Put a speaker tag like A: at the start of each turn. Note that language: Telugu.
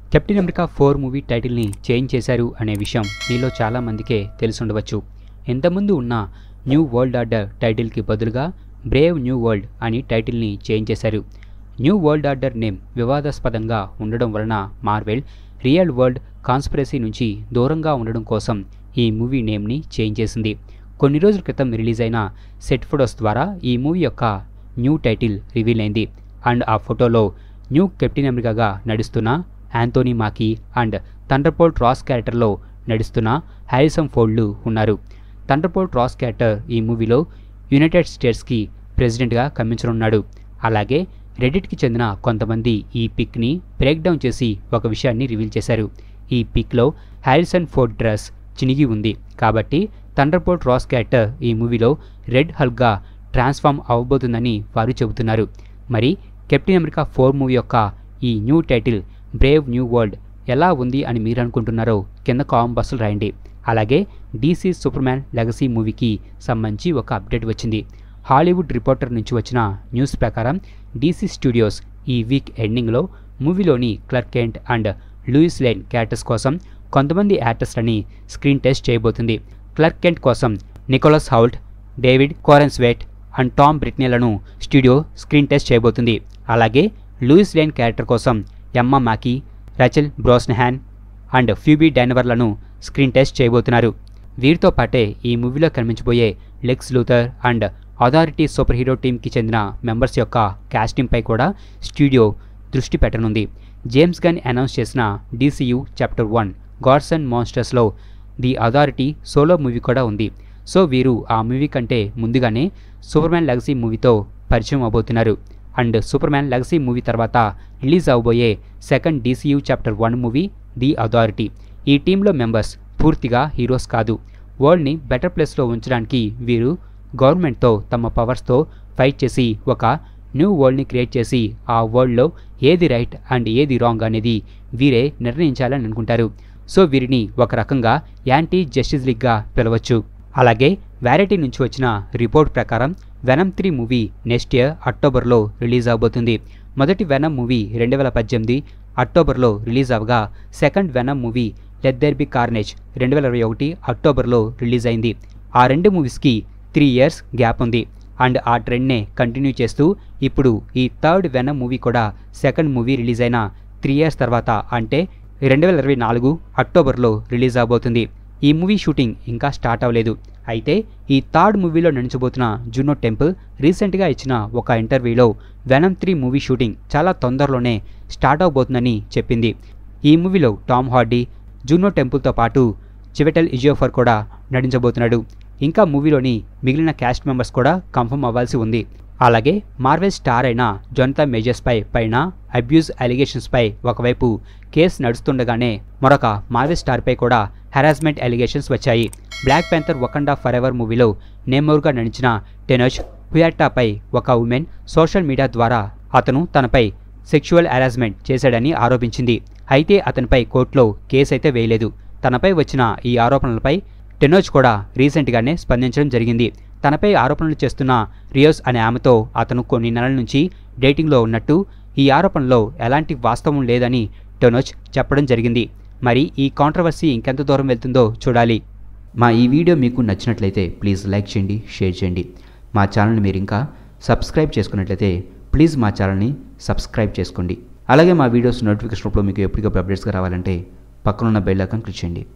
A: కెప్టెన్ అమెరికా ఫోర్ మూవీ టైటిల్ని చేంజ్ చేశారు అనే విషయం మీలో చాలా మందికే తెలిసి ఉండవచ్చు ఇంతకుముందు ఉన్న న్యూ వరల్డ్ ఆర్డర్ టైటిల్కి బదులుగా బ్రేవ్ న్యూ వరల్డ్ అని టైటిల్ని చేంజ్ చేశారు న్యూ వరల్డ్ ఆర్డర్ నేమ్ వివాదాస్పదంగా ఉండడం వలన మార్వెల్ రియల్ వరల్డ్ కాన్స్పిరసీ నుంచి దూరంగా ఉండడం కోసం ఈ మూవీ నేమ్ని చేంజ్ చేసింది కొన్ని రోజుల క్రితం రిలీజ్ అయిన సెట్ ఫొటోస్ ద్వారా ఈ మూవీ యొక్క న్యూ టైటిల్ రివీల్ అయింది అండ్ ఆ ఫోటోలో న్యూ కెప్టెన్ అమెరికాగా నడుస్తున్న యాంతోనీ మాకీ అండ్ థండర్పోల్ట్ రాస్ క్యారెక్టర్లో నడుస్తున్న హ్యారిసన్ ఫోల్డ్లు ఉన్నారు థండర్పోల్ట్ రాస్ క్యారెక్టర్ ఈ మూవీలో యునైటెడ్ స్టేట్స్కి ప్రెసిడెంట్గా కమ్మించనున్నాడు అలాగే రెడిట్కి చెందిన కొంతమంది ఈ పిక్ని బ్రేక్ డౌన్ చేసి ఒక విషయాన్ని రివీల్ చేశారు ఈ పిక్లో హ్యారిసన్ ఫోర్డ్ డ్రెస్ చినిగి ఉంది కాబట్టి థండర్పోల్ట్ రాస్ క్యారెక్టర్ ఈ మూవీలో రెడ్ హల్గా ట్రాన్స్ఫార్మ్ అవ్వబోతుందని వారు చెబుతున్నారు మరి కెప్టెన్ అమెరికా ఫోర్ మూవీ యొక్క ఈ new title Brave New World ఎలా ఉంది అని మీరు అనుకుంటున్నారో కింద కామెంట్ బాక్స్లో రాయండి అలాగే డీసీ సూపర్మ్యాన్ లెగసీ మూవీకి సంబంధించి ఒక అప్డేట్ వచ్చింది హాలీవుడ్ రిపోర్టర్ నుంచి వచ్చిన న్యూస్ ప్రకారం డీసీ స్టూడియోస్ ఈ వీక్ ఎండింగ్లో మూవీలోని Clark Kent and Lois Lane characters కోసం కొంతమంది యాక్టర్స్లని స్క్రీన్ టెస్ట్ చేయబోతుంది క్లర్క్ కెంట్ కోసం Nicholas Hoult David Corenswet and Tom బ్రిట్నేలను స్టూడియో స్క్రీన్ టెస్ట్ చేయబోతుంది అలాగే లూయిస్ లేన్ క్యారెక్టర్ కోసం Emma Mackey Rachel Brosnahan and Phoebe డైనవర్లను స్క్రీన్ టెస్ట్ చేయబోతున్నారు వీరితో పాటే ఈ మూవీలో కనిపించబోయే Lex Luthor and Authority superhero టీంకి చెందిన మెంబర్స్ యొక్క కాస్టింగ్పై కూడా స్టూడియో దృష్టి పెట్టనుంది జేమ్స్ గన్ అనౌన్స్ చేసిన DCU Chapter One Gods and మాన్స్టర్స్లో ది అథారిటీ సోలో మూవీ కూడా ఉంది సో వీరు ఆ మూవీ కంటే ముందుగానే సూపర్మ్యాన్ లెగసీ మూవీతో పరిచయం అవబోతున్నారు అండ్ సూపర్మ్యాన్ లెగసీ మూవీ తర్వాత రిలీజ్ అవబోయే second DCU Chapter One movie the Authority ఈ టీంలో మెంబర్స్ పూర్తిగా హీరోస్ కాదు వరల్డ్ని బెటర్ ప్లేస్లో ఉంచడానికి వీరు గవర్నమెంట్తో తమ పవర్స్తో ఫైట్ చేసి ఒక న్యూ వరల్డ్ని క్రియేట్ చేసి ఆ వరల్డ్లో ఏది రైట్ అండ్ ఏది రాంగ్ అనేది వీరే నిర్ణయించాలని అనుకుంటారు సో వీరిని ఒక రకంగా యాంటీ జస్టిస్ లీగ్గా పిలవచ్చు అలాగే వ్యారైటీ నుంచి వచ్చిన రిపోర్ట్ ప్రకారం Venom three movie next year అక్టోబర్లో రిలీజ్ అవబోతుంది మొదటి వెనం మూవీ రెండు వేల పద్దెనిమిది అక్టోబర్లో రిలీజ్ అవగా second Venom movie Let There Be Carnage రెండు వేల ఇరవై ఒకటి అక్టోబర్లో రిలీజ్ అయింది ఆ రెండు మూవీస్కి త్రీ ఇయర్స్ గ్యాప్ ఉంది అండ్ ఆ ట్రెండ్నే కంటిన్యూ చేస్తూ ఇప్పుడు ఈ థర్డ్ వెనం మూవీ కూడా సెకండ్ మూవీ రిలీజ్ అయిన త్రీ ఇయర్స్ తర్వాత అంటే రెండు వేల ఇరవై నాలుగు అక్టోబర్లో రిలీజ్ అవబోతుంది ఈ మూవీ షూటింగ్ ఇంకా స్టార్ట్ అవ్వలేదు అయితే ఈ థర్డ్ మూవీలో నడిచబోతున్న జూనో టెంపుల్ రీసెంట్గా ఇచ్చిన ఒక ఇంటర్వ్యూలో వెనం త్రీ మూవీ షూటింగ్ చాలా తొందరలోనే స్టార్ట్ అవబోతుందని చెప్పింది ఈ మూవీలో టామ్ హార్డీ జూనో టెంపుల్తో పాటు చివెటల్ ఇజియోఫర్ కూడా నటించబోతున్నాడు ఇంకా మూవీలోని మిగిలిన క్యాస్ట్ మెంబర్స్ కూడా కన్ఫర్మ్ అవ్వాల్సి ఉంది అలాగే మార్వెల్ స్టార్ అయిన జొనతా మేజర్స్పై పైన అబ్యూజ్ అలిగేషన్స్పై ఒకవైపు కేసు నడుస్తుండగానే మరొక మార్వెల్ స్టార్పై కూడా హెరాస్మెంట్ అలిగేషన్స్ వచ్చాయి Black Panther Wakanda Forever మూవీలో నేమోర్గా నడిచిన టెనోజ్ హుయాటాపై ఒక ఉమెన్ సోషల్ మీడియా ద్వారా అతను తనపై సెక్షువల్ హెరాస్మెంట్ చేశాడని ఆరోపించింది అయితే అతనిపై కోర్టులో కేసు అయితే వేయలేదు తనపై వచ్చిన ఈ ఆరోపణలపై టెనోజ్ కూడా రీసెంట్గానే స్పందించడం జరిగింది తనపై ఆరోపణలు చేస్తున్న రియోస్ అనే ఆమెతో అతను కొన్ని నెలల నుంచి డేటింగ్లో ఉన్నట్టు ఈ ఆరోపణలో ఎలాంటి వాస్తవం లేదని టెనోజ్ చెప్పడం జరిగింది మరి ఈ కాంట్రవర్సీ ఇంకెంత దూరం వెళ్తుందో చూడాలి
B: మా ఈ వీడియో మీకు నచ్చినట్లయితే ప్లీజ్ లైక్ చేయండి షేర్ చేయండి మా ఛానల్ని మీరు ఇంకా సబ్స్క్రైబ్ చేసుకున్నట్లయితే ప్లీజ్ మా ఛానల్ని సబ్స్క్రైబ్ చేసుకోండి అలాగే మా వీడియోస్ నోటిఫికేషన్ రూపంలో మీకు ఎప్పటికప్పుడు అప్డేట్స్గా రావాలంటే పక్కనున్న బెల్ ఐకాన్ క్లిక్ చేయండి